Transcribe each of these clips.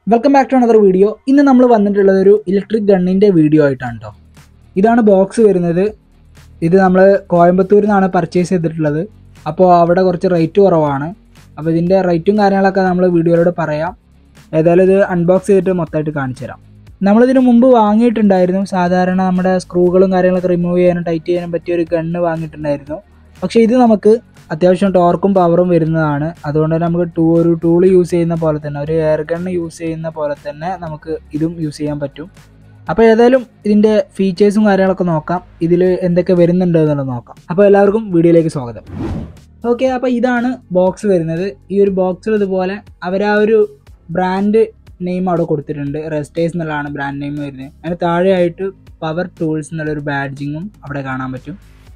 welcome back to another video ഇന്ന് നമ്മൾ വന്നിട്ടുള്ളത് ഒരു ഇലക്ട്രിക് ഗണ്ണിൻ്റെ വീഡിയോ ആയിട്ടാണ് കേട്ടോ ഇതാണ് ബോക്സ് വരുന്നത് ഇത് നമ്മൾ കോയമ്പത്തൂരിൽ നിന്നാണ് പർച്ചേസ് ചെയ്തിട്ടുള്ളത് അപ്പോൾ അവിടെ കുറച്ച് റേറ്റ് കുറവാണ് അപ്പോൾ ഇതിൻ്റെ റേറ്റും കാര്യങ്ങളൊക്കെ നമ്മൾ വീഡിയോയിലൂടെ പറയാം ഏതായാലും ഇത് അൺബോക്സ് ചെയ്തിട്ട് മൊത്തമായിട്ട് കാണിച്ചു തരാം നമ്മളിതിന് മുമ്പ് വാങ്ങിയിട്ടുണ്ടായിരുന്നു സാധാരണ നമ്മുടെ സ്ക്രൂകളും കാര്യങ്ങളൊക്കെ റിമൂവ് ചെയ്യാനും ടൈറ്റ് ചെയ്യാനും പറ്റിയ ഒരു ഗണ്ണ് വാങ്ങിയിട്ടുണ്ടായിരുന്നു പക്ഷേ ഇത് നമുക്ക് അത്യാവശ്യം ടോർക്കും പവറും വരുന്നതാണ് അതുകൊണ്ട് തന്നെ നമുക്ക് ടൂ ഒരു ടൂൾ യൂസ് ചെയ്യുന്ന പോലെ തന്നെ ഒരു എയർ ഗണ്ണ് യൂസ് ചെയ്യുന്ന പോലെ തന്നെ നമുക്ക് ഇതും യൂസ് ചെയ്യാൻ പറ്റും അപ്പോൾ ഏതായാലും ഇതിൻ്റെ ഫീച്ചേഴ്സും കാര്യങ്ങളൊക്കെ നോക്കാം ഇതിൽ എന്തൊക്കെ വരുന്നുണ്ട് എന്നുള്ളത് നോക്കാം അപ്പോൾ എല്ലാവർക്കും വീഡിയോയിലേക്ക് സ്വാഗതം ഓക്കെ അപ്പോൾ ഇതാണ് ബോക്സ് വരുന്നത് ഈ ഒരു ബോക്സിൽ ഇതുപോലെ അവർ ആ ഒരു ബ്രാൻഡ് നെയിം അവിടെ കൊടുത്തിട്ടുണ്ട് റെസ്റ്റേഴ്സ് എന്നുള്ളതാണ് ബ്രാൻഡ് നെയിം വരുന്നത് അതിന് താഴെയായിട്ട് പവർ ടൂൾസ് എന്നുള്ളൊരു ബാഡ്ജിങ്ങും അവിടെ കാണാൻ പറ്റും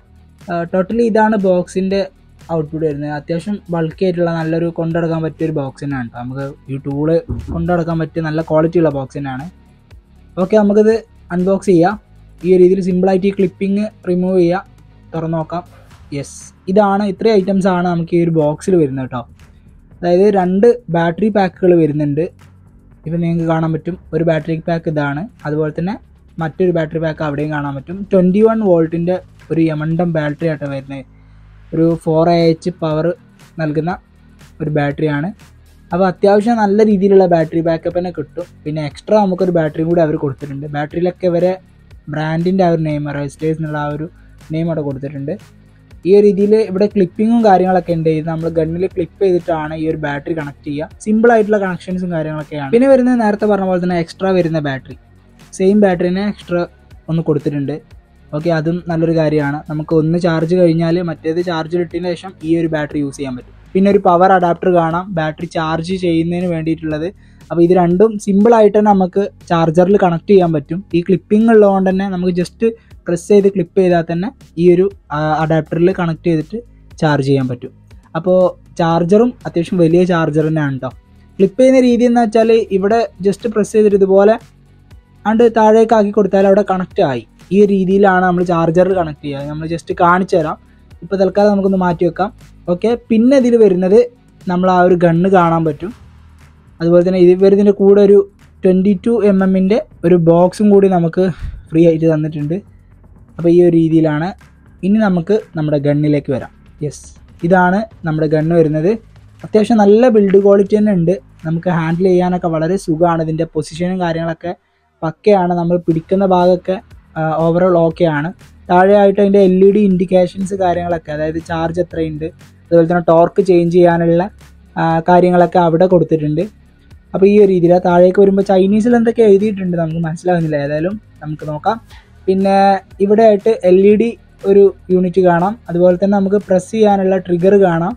ടോട്ടലി ഇതാണ് ബോക്സിൻ്റെ ഔട്ട്പുട്ട് വരുന്നത് അത്യാവശ്യം ബൾക്കി ആയിട്ടുള്ള നല്ലൊരു കൊണ്ടുനടക്കാൻ പറ്റിയ ഒരു ബോക്സ് തന്നെയാണ് കേട്ടോ നമുക്ക് ഈ ടൂള് കൊണ്ടുനടക്കാൻ പറ്റിയ നല്ല ക്വാളിറ്റി ഉള്ള ബോക്സ് തന്നെയാണ് ഓക്കെ നമുക്കിത് അൺബോക്സ് ചെയ്യാം ഈ ഒരു രീതിയിൽ സിമ്പിളായിട്ട് ഈ ക്ലിപ്പിംഗ് റിമൂവ് ചെയ്യാം തുറന്നു നോക്കാം യെസ് ഇതാണ് ഇത്രയും ഐറ്റംസ് ആണ് നമുക്ക് ഈ ഒരു ബോക്സിൽ വരുന്നത് കേട്ടോ അതായത് രണ്ട് ബാറ്ററി പാക്കുകൾ വരുന്നുണ്ട് ഇപ്പം നിങ്ങൾക്ക് കാണാൻ പറ്റും ഒരു ബാറ്ററി പാക്ക് ഇതാണ് അതുപോലെ തന്നെ മറ്റൊരു ബാറ്ററി പാക്ക് അവിടെയും കാണാൻ പറ്റും ട്വൻറ്റി വൺ വോൾട്ടിൻ്റെ ഒരു യമണ്ടം ബാറ്ററി ആട്ടോ വരുന്നത് ഒരു ഫോർ എ എച്ച് പവർ നൽകുന്ന ഒരു ബാറ്ററിയാണ് അപ്പോൾ അത്യാവശ്യം നല്ല രീതിയിലുള്ള ബാറ്ററി ബാക്കപ്പ് തന്നെ കിട്ടും പിന്നെ എക്സ്ട്രാ നമുക്കൊരു ബാറ്ററിയും കൂടി അവർ കൊടുത്തിട്ടുണ്ട് ബാറ്ററിയിലൊക്കെ ഇവരെ ബ്രാൻഡിൻ്റെ ആ ഒരു നെയിം റെജിസ്റ്റേഴ്സ് എന്നുള്ള ആ ഒരു നെയിം അവിടെ കൊടുത്തിട്ടുണ്ട് ഈ ഒരു രീതിയിൽ ഇവിടെ ക്ലിപ്പിങ്ങും കാര്യങ്ങളൊക്കെ ഉണ്ട് ഇത് നമ്മൾ ഗണ്ണിൽ ക്ലിപ്പ് ചെയ്തിട്ടാണ് ഈ ഒരു ബാറ്ററി കണക്ട് ചെയ്യുക സിമ്പിൾ ആയിട്ടുള്ള കണക്ഷൻസും കാര്യങ്ങളൊക്കെയാണ് പിന്നെ വരുന്നത് നേരത്തെ പറഞ്ഞ പോലെ തന്നെ എക്സ്ട്രാ വരുന്ന ബാറ്ററി സെയിം ബാറ്ററിനെ എക്സ്ട്രാ ഒന്ന് കൊടുത്തിട്ടുണ്ട് ഓക്കെ അതും നല്ലൊരു കാര്യമാണ് നമുക്ക് ഒന്ന് ചാർജ് കഴിഞ്ഞാൽ മറ്റേത് ചാർജ് ഇട്ടതിന് ശേഷം ഈ ഒരു ബാറ്ററി യൂസ് ചെയ്യാൻ പറ്റും പിന്നെ ഒരു പവർ അഡാപ്റ്റർ കാണാം ബാറ്ററി ചാർജ് ചെയ്യുന്നതിന് വേണ്ടിയിട്ടുള്ളത് അപ്പോൾ ഇത് രണ്ടും സിമ്പിൾ ആയിട്ട് തന്നെ നമുക്ക് ചാർജറിൽ കണക്ട് ചെയ്യാൻ പറ്റും ഈ ക്ലിപ്പിംഗ് ഉള്ളതുകൊണ്ട് തന്നെ നമുക്ക് ജസ്റ്റ് പ്രസ് ചെയ്ത് ക്ലിപ്പ് ചെയ്താൽ തന്നെ ഈ ഒരു അഡാപ്റ്ററിൽ കണക്ട് ചെയ്തിട്ട് ചാർജ് ചെയ്യാൻ പറ്റും അപ്പോൾ ചാർജറും അത്യാവശ്യം വലിയ ചാർജർ തന്നെയാണ് കേട്ടോ ക്ലിപ്പ് ചെയ്യുന്ന രീതി എന്ന് വെച്ചാൽ ഇവിടെ ജസ്റ്റ് പ്രസ് ചെയ്തിട്ട് ഇതുപോലെ അണ്ട് താഴേക്ക് ആക്കി കൊടുത്താൽ അവിടെ കണക്റ്റ് ആയി ഈ ഒരു രീതിയിലാണ് നമ്മൾ ചാർജറിൽ കണക്ട് ചെയ്യുക നമ്മൾ ജസ്റ്റ് കാണിച്ചു തരാം ഇപ്പോൾ തൽക്കാലം നമുക്കൊന്ന് മാറ്റി വെക്കാം ഓക്കെ പിന്നെ ഇതിൽ വരുന്നത് നമ്മൾ ആ ഒരു ഗണ്ണ് കാണാൻ പറ്റും അതുപോലെ തന്നെ ഇത് വരുന്നതിൻ്റെ കൂടെ ഒരു ട്വൻറ്റി ടു എം എമ്മിൻ്റെ ഒരു ബോക്സും കൂടി നമുക്ക് ഫ്രീ ആയിട്ട് തന്നിട്ടുണ്ട് അപ്പോൾ ഈ ഒരു രീതിയിലാണ് ഇനി നമുക്ക് നമ്മുടെ ഗണ്ണിലേക്ക് വരാം യെസ് ഇതാണ് നമ്മുടെ ഗണ്ണ് വരുന്നത് അത്യാവശ്യം നല്ല ബിൽഡ് ക്വാളിറ്റി തന്നെ ഉണ്ട് നമുക്ക് ഹാൻഡിൽ ചെയ്യാനൊക്കെ വളരെ സുഖമാണ് ഇതിൻ്റെ പൊസിഷനും കാര്യങ്ങളൊക്കെ പക്കയാണ് നമ്മൾ പിടിക്കുന്ന ഭാഗമൊക്കെ ഓവറോൾ ഓക്കെ ആണ് താഴെയായിട്ട് അതിൻ്റെ എൽ ഇ ഡി ഇൻഡിക്കേഷൻസ് കാര്യങ്ങളൊക്കെ അതായത് ചാർജ് എത്രയുണ്ട് അതുപോലെ തന്നെ ടോർക്ക് ചേഞ്ച് ചെയ്യാനുള്ള കാര്യങ്ങളൊക്കെ അവിടെ കൊടുത്തിട്ടുണ്ട് അപ്പോൾ ഈ ഒരു രീതിയിൽ താഴേക്ക് വരുമ്പോൾ ചൈനീസിൽ എന്തൊക്കെ എഴുതിയിട്ടുണ്ട് നമുക്ക് മനസ്സിലാകുന്നില്ല ഏതായാലും നമുക്ക് നോക്കാം പിന്നെ ഇവിടെ ആയിട്ട് എൽ ഇ ഡി ഒരു യൂണിറ്റ് കാണാം അതുപോലെ തന്നെ നമുക്ക് പ്രസ് ചെയ്യാനുള്ള ട്രിഗർ കാണാം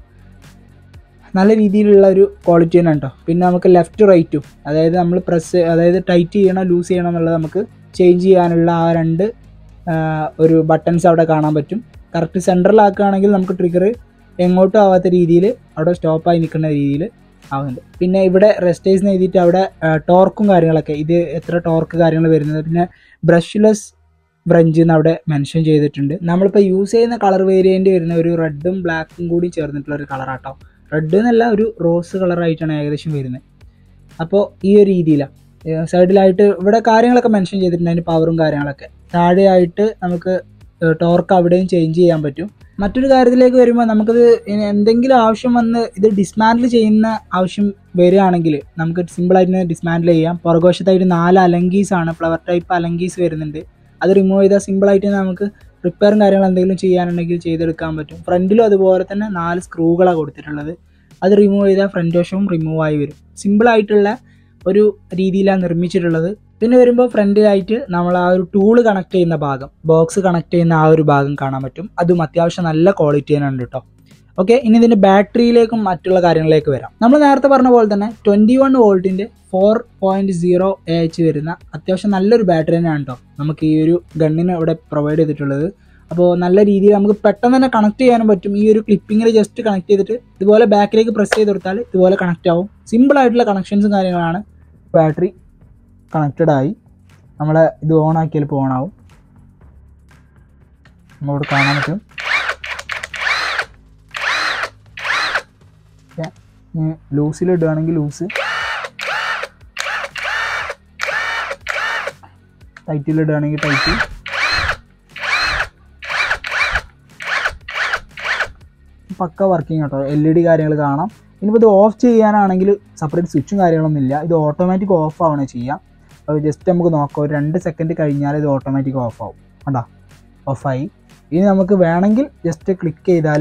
നല്ല രീതിയിലുള്ള ഒരു ക്വാളിറ്റി തന്നെ കേട്ടോ പിന്നെ നമുക്ക് ലെഫ്റ്റ് റൈറ്റും അതായത് നമ്മൾ പ്രസ് അതായത് ടൈറ്റ് ചെയ്യണം ലൂസ് ചെയ്യണം എന്നുള്ളത് നമുക്ക് ചേഞ്ച് ചെയ്യാനുള്ള ആ രണ്ട് ഒരു ബട്ടൺസ് അവിടെ കാണാൻ പറ്റും കറക്റ്റ് സെൻറ്ററിലാക്കുകയാണെങ്കിൽ നമുക്ക് ട്രിഗർ എങ്ങോട്ടും ആവാത്ത രീതിയിൽ അവിടെ സ്റ്റോപ്പായി നിൽക്കുന്ന രീതിയിൽ ആവുന്നുണ്ട് പിന്നെ ഇവിടെ റെസ്റ്റേഴ്സിന് എഴുതിയിട്ട് അവിടെ ടോർക്കും കാര്യങ്ങളൊക്കെ ഇത് എത്ര ടോർക്ക് കാര്യങ്ങൾ വരുന്നത് പിന്നെ ബ്രഷ്ലെസ് ബ്രഞ്ച് എന്ന് അവിടെ മെൻഷൻ ചെയ്തിട്ടുണ്ട് നമ്മളിപ്പോൾ യൂസ് ചെയ്യുന്ന കളർ വേരിയൻ്റ് വരുന്ന ഒരു റെഡും ബ്ലാക്കും കൂടി ചേർന്നിട്ടുള്ള ഒരു കളറാട്ടോ റെഡ് എന്നല്ല ഒരു റോസ് കളറായിട്ടാണ് ഏകദേശം വരുന്നത് അപ്പോൾ ഈ ഒരു രീതിയിലാണ് സൈഡിലായിട്ട് ഇവിടെ കാര്യങ്ങളൊക്കെ മെൻഷൻ ചെയ്തിട്ടുണ്ട് അതിൻ്റെ പവറും കാര്യങ്ങളൊക്കെ താഴെയായിട്ട് നമുക്ക് ടോർക്ക് അവിടെയും ചേഞ്ച് ചെയ്യാൻ പറ്റും മറ്റൊരു കാര്യത്തിലേക്ക് വരുമ്പോൾ നമുക്കിത് എന്തെങ്കിലും ആവശ്യം വന്ന് ഇത് ഡിസ്മാൻഡിൽ ചെയ്യുന്ന ആവശ്യം വരികയാണെങ്കിൽ നമുക്ക് സിമ്പിളായിട്ട് ഡിസ്മാൻഡിൽ ചെയ്യാം പുറകുവശത്തായിട്ട് നാല് അലങ്കീസ് ആണ് ഫ്ലവർ ടൈപ്പ് അലങ്കീസ് വരുന്നുണ്ട് അത് റിമൂവ് ചെയ്താൽ സിമ്പിളായിട്ട് നമുക്ക് റിപ്പയറും കാര്യങ്ങൾ എന്തെങ്കിലും ചെയ്യാനുണ്ടെങ്കിൽ ചെയ്തെടുക്കാൻ പറ്റും ഫ്രണ്ടിലും അതുപോലെ തന്നെ നാല് സ്ക്രൂകളാണ് കൊടുത്തിട്ടുള്ളത് അത് റിമൂവ് ചെയ്താൽ ഫ്രണ്ട് വശവും റിമൂവ് ആയി വരും സിമ്പിളായിട്ടുള്ള ഒരു രീതിയിലാണ് നിർമ്മിച്ചിട്ടുള്ളത് പിന്നെ വരുമ്പോൾ ഫ്രണ്ടിലായിട്ട് നമ്മൾ ആ ഒരു ടൂള് കണക്ട് ചെയ്യുന്ന ഭാഗം ബോക്സ് കണക്ട് ചെയ്യുന്ന ആ ഒരു ഭാഗം കാണാൻ പറ്റും അതും അത്യാവശ്യം നല്ല ക്വാളിറ്റി തന്നെയുണ്ട് കേട്ടോ ഓക്കെ ഇനി ഇതിൻ്റെ ബാറ്ററിയിലേക്കും മറ്റുള്ള കാര്യങ്ങളിലേക്ക് വരാം നമ്മൾ നേരത്തെ പറഞ്ഞ പോലെ തന്നെ ട്വൻറ്റി വൺ വോൾട്ടിൻ്റെ four point zero A H വരുന്ന അത്യാവശ്യം നല്ലൊരു ബാറ്ററി തന്നെയാണ് കേട്ടോ നമുക്ക് ഈ ഒരു ഗണ്ണിന് ഇവിടെ പ്രൊവൈഡ് ചെയ്തിട്ടുള്ളത് അപ്പോൾ നല്ല രീതിയിൽ നമുക്ക് പെട്ടെന്ന് തന്നെ കണക്ട് ചെയ്യാനും പറ്റും ഈ ഒരു ക്ലിപ്പിങ്ങിൽ ജസ്റ്റ് കണക്ട് ചെയ്തിട്ട് ഇതുപോലെ ബാക്കിലേക്ക് പ്രസ് ചെയ്ത് കൊടുത്താൽ ഇതുപോലെ കണക്റ്റ് ആവും സിമ്പിൾ ആയിട്ടുള്ള കണക്ഷൻസും കാര്യങ്ങളാണ് ബാറ്ററി കണക്റ്റഡ് ആയി നമ്മളെ ഇത് ഓൺ ആക്കിയാൽ ഇപ്പോൾ ഓൺ ആവും നമ്മളിവിടെ കാണാൻ പറ്റും ലൂസിൽ ഇടുകയാണെങ്കിൽ ലൂസ് ടൈറ്റിലിടുകയാണെങ്കിൽ ടൈറ്റ് പക്ക വർക്കിംഗ് കേട്ടോ എൽ ഇ ഡി കാര്യങ്ങൾ കാണാം ഇനിയിപ്പോൾ ഇത് ഓഫ് ചെയ്യാനാണെങ്കിൽ സെപ്പറേറ്റ് സ്വിച്ചും കാര്യങ്ങളൊന്നും ഇല്ല ഇത് ഓട്ടോമാറ്റിക് ഓഫ് ആവണേ ചെയ്യാം അപ്പോൾ ജസ്റ്റ് നമുക്ക് നോക്കാം ഒരു രണ്ട് സെക്കൻഡ് കഴിഞ്ഞാൽ ഇത് ഓട്ടോമാറ്റിക് ഓഫ് ആവും കണ്ടോ ഓഫായി ഇനി നമുക്ക് വേണമെങ്കിൽ ജസ്റ്റ് ക്ലിക്ക് ചെയ്താൽ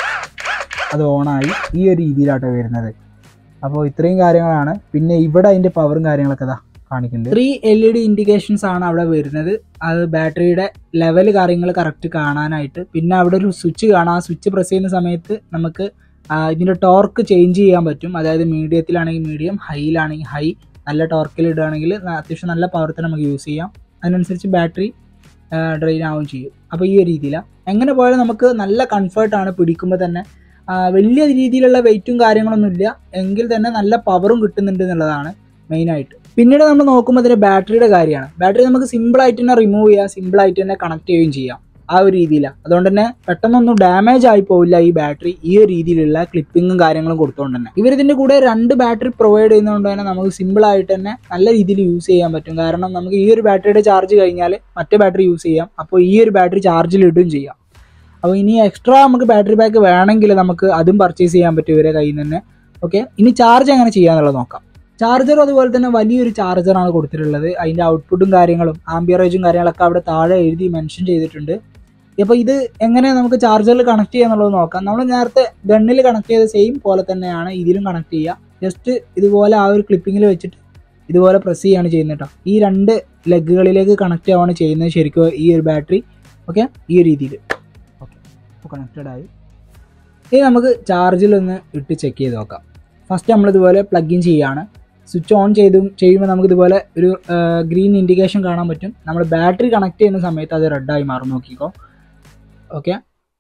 അത് ഓണായി ഈ ഒരു രീതിയിലാട്ടോ വരുന്നത് അപ്പോൾ ഇത്രയും കാര്യങ്ങളാണ് പിന്നെ ഇവിടെ അതിൻ്റെ പവറും കാര്യങ്ങളൊക്കെ ഇതാ കാണിക്കുന്നുണ്ട് three L E D indications ആണ് അവിടെ വരുന്നത് അത് ബാറ്ററിയുടെ ലെവൽ കാര്യങ്ങൾ കറക്റ്റ് കാണാനായിട്ട് പിന്നെ അവിടെ ഒരു സ്വിച്ച് കാണാം ആ സ്വിച്ച് പ്രസ് ചെയ്യുന്ന സമയത്ത് നമുക്ക് ആ, ഇതിൻ്റെ ടോർക്ക് ചേഞ്ച് ചെയ്യാൻ പറ്റും അതായത് മീഡിയത്തിലാണെങ്കിൽ മീഡിയം ഹൈയിലാണെങ്കിൽ ഹൈ നല്ല ടോർക്കിൽ ഇടുകയാണെങ്കിൽ അത്യാവശ്യം നല്ല പവർ തന്നെ നമുക്ക് യൂസ് ചെയ്യാം അതിനനുസരിച്ച് ബാറ്ററി ഡ്രെയിൻ ആവുകയും ചെയ്യും അപ്പോൾ ഈ ഒരു രീതിയിലാണ് എങ്ങനെ പോയാലും നമുക്ക് നല്ല കംഫർട്ടാണ് പിടിക്കുമ്പോൾ തന്നെ ആ, വലിയ രീതിയിലുള്ള വെയിറ്റും കാര്യങ്ങളൊന്നും ഇല്ല എങ്കിൽ തന്നെ നല്ല പവറും കിട്ടുന്നുണ്ട് എന്നുള്ളതാണ് മെയിനായിട്ട് പിന്നീട് നമ്മൾ നോക്കുമ്പോൾ ഇതിൻ്റെ ബാറ്ററിയുടെ കാര്യമാണ് ബാറ്ററി നമുക്ക് സിമ്പിൾ ആയിട്ട് തന്നെ റിമൂവ് ചെയ്യാം സിമ്പിൾ ആയിട്ട് തന്നെ കണക്ട് ചെയ്യുകയും ചെയ്യാം ആ ഒരു രീതിയിലാണ് അതുകൊണ്ട് തന്നെ പെട്ടെന്നൊന്നും ഡാമേജ് ആയി പോവില്ല ഈ ബാറ്ററി ഈ ഒരു രീതിയിലുള്ള ക്ലിപ്പിങ്ങും കാര്യങ്ങളും കൊടുത്തുകൊണ്ട് തന്നെ ഇവർ ഇതിൻ്റെ കൂടെ രണ്ട് ബാറ്ററി പ്രൊവൈഡ് ചെയ്യുന്നതുകൊണ്ട് തന്നെ നമുക്ക് സിമ്പിൾ ആയിട്ട് തന്നെ നല്ല രീതിയിൽ യൂസ് ചെയ്യാൻ പറ്റും കാരണം നമുക്ക് ഈ ഒരു ബാറ്ററിയുടെ ചാർജ് കഴിഞ്ഞാൽ മറ്റേ ബാറ്ററി യൂസ് ചെയ്യാം അപ്പോൾ ഈ ഒരു ബാറ്ററി ചാർജിൽ ഇടുകയും ചെയ്യാം അപ്പോൾ ഇനി എക്സ്ട്രാ നമുക്ക് ബാറ്ററി ബാക്ക് വേണമെങ്കിൽ നമുക്ക് അതും പർച്ചേസ് ചെയ്യാൻ പറ്റും ഇവരെ കയ്യിൽ നിന്ന് തന്നെ ഓക്കെ ഇനി ചാർജ് എങ്ങനെ ചെയ്യാന്നുള്ളത് നോക്കാം ചാർജറും അതുപോലെ തന്നെ വലിയൊരു ചാർജറാണ് കൊടുത്തിട്ടുള്ളത് അതിൻ്റെ ഔട്ട്പുട്ടും കാര്യങ്ങളും ആംബിയറേജും കാര്യങ്ങളൊക്കെ അവിടെ താഴെ എഴുതി മെൻഷൻ ചെയ്തിട്ടുണ്ട് അപ്പോൾ ഇത് എങ്ങനെ നമുക്ക് ചാർജറിൽ കണക്ട് ചെയ്യാന്നുള്ളത് നോക്കാം നമ്മൾ നേരത്തെ ഗണ്ണിൽ കണക്ട് ചെയ്ത സെയിം പോലെ തന്നെയാണ് ഇതിലും കണക്ട് ചെയ്യുക ജസ്റ്റ് ഇതുപോലെ ആ ഒരു ക്ലിപ്പിങ്ങിൽ വെച്ചിട്ട് ഇതുപോലെ പ്രസ് ചെയ്യാണ് ചെയ്യുന്നത് കേട്ടോ ഈ രണ്ട് ലെഗുകളിലേക്ക് കണക്ട് ആവുകയാണ് ചെയ്യുന്നത് ശരിക്കും ഈ ഒരു ബാറ്ററി ഓക്കെ ഈ ഒരു രീതിയിൽ ഓക്കെ ഇപ്പോൾ കണക്റ്റഡ് ആയി ഇനി നമുക്ക് ചാർജിലൊന്ന് ഇട്ട് ചെക്ക് ചെയ്ത് നോക്കാം ഫസ്റ്റ് നമ്മളിതുപോലെ പ്ലഗ് ഇൻ ചെയ്യുകയാണ് സ്വിച്ച് ഓൺ ചെയ്തും ചെയ്യുമ്പോൾ നമുക്ക് ഇതുപോലെ ഒരു ഗ്രീൻ ഇൻഡിക്കേഷൻ കാണാൻ പറ്റും നമ്മൾ ബാറ്ററി കണക്ട് ചെയ്യുന്ന സമയത്ത് അത് റെഡായി മാറും നോക്കിക്കോ ഓക്കെ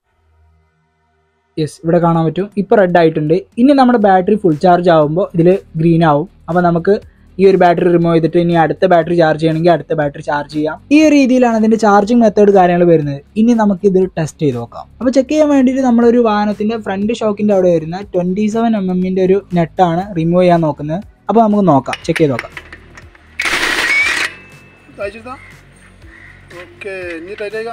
യെസ് ഇവിടെ കാണാൻ പറ്റും ഇപ്പോൾ റെഡ് ആയിട്ടുണ്ട് ഇനി നമ്മുടെ ബാറ്ററി ഫുൾ ചാർജ് ആകുമ്പോൾ ഇതിൽ ഗ്രീൻ ആവും അപ്പോൾ നമുക്ക് ഈ ഒരു ബാറ്ററി റിമൂവ് ചെയ്തിട്ട് ഇനി അടുത്ത ബാറ്ററി ചാർജ് ചെയ്യണമെങ്കിൽ അടുത്ത ബാറ്ററി ചാർജ് ചെയ്യാം ഈ ഒരു രീതിയിലാണ് ഇതിന്റെ ചാർജിങ് മെത്തേഡ് കാര്യങ്ങൾ വരുന്നത് ഇനി നമുക്ക് ഇത് ടെസ്റ്റ് ചെയ്ത് നോക്കാം അപ്പോൾ ചെക്ക് ചെയ്യാൻ വേണ്ടിയിട്ട് നമ്മളൊരു വാഹനത്തിന്റെ ഫ്രണ്ട് ഷോക്കിന്റെ അവിടെ വരുന്ന ട്വന്റി സെവൻ എം എമ്മിന്റെ ഒരു നെറ്റാണ് റിമൂവ് ചെയ്യാൻ നോക്കുന്നത് അപ്പോൾ നമുക്ക് നോക്കാം ചെക്ക് ചെയ്ത് നോക്കാം टाइट था ओके नहीं टाइट आएगा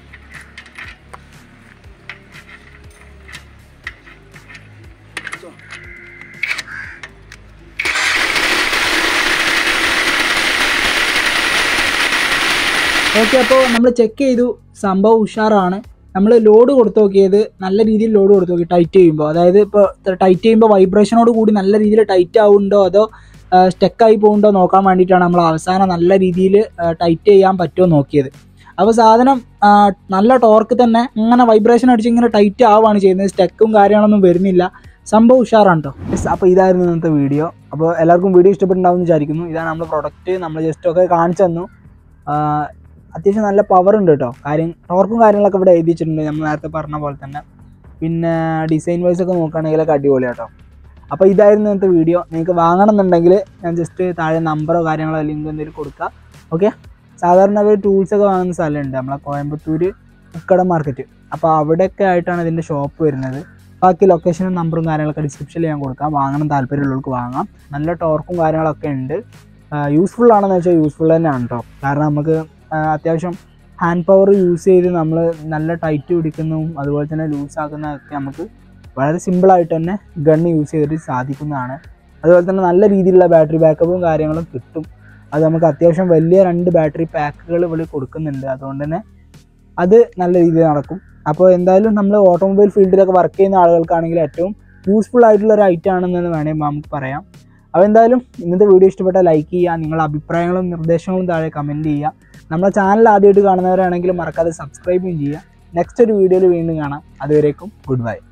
ഓക്കെ അപ്പോൾ നമ്മൾ ചെക്ക് ചെയ്തു സംഭവം ഉഷാറാണ് നമ്മൾ ലോഡ് കൊടുത്തു നോക്കിയത് നല്ല രീതിയിൽ ലോഡ് കൊടുത്തു നോക്കി ടൈറ്റ് ചെയ്യുമ്പോൾ അതായത് ഇപ്പോൾ ടൈറ്റ് ചെയ്യുമ്പോൾ വൈബ്രേഷനോട് കൂടി നല്ല രീതിയിൽ ടൈറ്റ് ആവുന്നുണ്ടോ അതോ സ്റ്റെക്കായി പോകുന്നുണ്ടോ നോക്കാൻ വേണ്ടിയിട്ടാണ് നമ്മൾ അവസാനം നല്ല രീതിയിൽ ടൈറ്റ് ചെയ്യാൻ പറ്റുമോ നോക്കിയത് അപ്പോൾ സാധനം ആ, നല്ല ടോർക്ക് തന്നെ ഇങ്ങനെ വൈബ്രേഷൻ അടിച്ച് ഇങ്ങനെ ടൈറ്റ് ആവുകയാണ് ചെയ്യുന്നത് സ്റ്റെക്കും കാര്യങ്ങളൊന്നും വരുന്നില്ല സംഭവം ഉഷാറാണ് കേട്ടോ യെസ് അപ്പോൾ ഇതായിരുന്നു ഇന്നത്തെ വീഡിയോ അപ്പോൾ എല്ലാവർക്കും വീഡിയോ ഇഷ്ടപ്പെട്ടുണ്ടാവും എന്ന് വിചാരിക്കുന്നു ഇതാണ് നമ്മുടെ പ്രൊഡക്റ്റ് നമ്മൾ ജസ്റ്റ് ഒക്കെ കാണിച്ചു തന്നു ആ, അത്യാവശ്യം നല്ല പവർ ഉണ്ട് കേട്ടോ കാര്യം ടോർക്കും കാര്യങ്ങളൊക്കെ ഇവിടെ എഴുതി വെച്ചിട്ടുണ്ട് നമ്മൾ നേരത്തെ പറഞ്ഞ പോലെ തന്നെ പിന്നെ ഡിസൈൻ വൈസ് ഒക്കെ നോക്കുകയാണെങ്കിലൊക്കെ അടിപൊളി കേട്ടോ അപ്പോൾ ഇതായിരുന്നു ഇന്നത്തെ വീഡിയോ നിങ്ങൾക്ക് വാങ്ങണം എന്നുണ്ടെങ്കിൽ ഞാൻ ജസ്റ്റ് താഴെ നമ്പറോ കാര്യങ്ങളോ ലിങ്ക് എന്തെങ്കിലും കൊടുക്കുക ഓക്കെ സാധാരണ അവർ ടൂൾസ് ഒക്കെ വാങ്ങുന്ന സ്ഥലമുണ്ട് നമ്മളെ കോയമ്പത്തൂർ ഉക്കട മാർക്കറ്റ് അപ്പോൾ അവിടെയൊക്കെ ആയിട്ടാണ് ഇതിൻ്റെ ഷോപ്പ് വരുന്നത് ബാക്കി ലൊക്കേഷനും നമ്പറും കാര്യങ്ങളൊക്കെ ഡിസ്ക്രിപ്ഷനിൽ ഞാൻ കൊടുക്കാം വാങ്ങണം താല്പര്യമുള്ളവർക്ക് വാങ്ങാം നല്ല ടോർക്കും കാര്യങ്ങളൊക്കെ ഉണ്ട് യൂസ്ഫുൾ ആണെന്ന് വെച്ചാൽ യൂസ്ഫുൾ തന്നെയാണ് കേട്ടോ കാരണം നമുക്ക് ആ, അത്യാവശ്യം ഹാൻഡ് പവർ യൂസ് ചെയ്ത് നമ്മൾ നല്ല ടൈറ്റ് പിടിക്കുന്നതും അതുപോലെ തന്നെ ലൂസ് ആക്കുന്നതൊക്കെ നമുക്ക് വളരെ സിമ്പിളായിട്ട് തന്നെ ഗണ്ണ് യൂസ് ചെയ്തിട്ട് സാധിക്കുന്നതാണ് അതുപോലെ തന്നെ നല്ല രീതിയിലുള്ള ബാറ്ററി ബാക്കപ്പും കാര്യങ്ങളും കിട്ടും അത് നമുക്ക് അത്യാവശ്യം വലിയ രണ്ട് ബാറ്ററി പാക്കുകൾ ഇവിടെ കൊടുക്കുന്നുണ്ട് അതുകൊണ്ട് തന്നെ അത് നല്ല രീതിയിൽ നടക്കും അപ്പോൾ എന്തായാലും നമ്മൾ ഓട്ടോമൊബൈൽ ഫീൽഡിലൊക്കെ വർക്ക് ചെയ്യുന്ന ആളുകൾക്കാണെങ്കിൽ ഏറ്റവും യൂസ്ഫുൾ ആയിട്ടുള്ള ഒരു ഐറ്റം ആണെന്ന് വേണമെങ്കിൽ നമുക്ക് പറയാം അപ്പോൾ എന്തായാലും ഇന്നത്തെ വീഡിയോ ഇഷ്ടപ്പെട്ടാൽ ലൈക്ക് ചെയ്യുക നിങ്ങളുടെ അഭിപ്രായങ്ങളും നിർദ്ദേശങ്ങളും താഴെ കമൻറ്റ് ചെയ്യുക നമ്മുടെ ചാനൽ ആദ്യമായിട്ട് കാണുന്നവരാണെങ്കിൽ മറക്കാതെ സബ്സ്ക്രൈബും ചെയ്യുക നെക്സ്റ്റ് ഒരു വീഡിയോയിൽ വീണ്ടും കാണാം അതുവരേക്കും ഗുഡ് ബൈ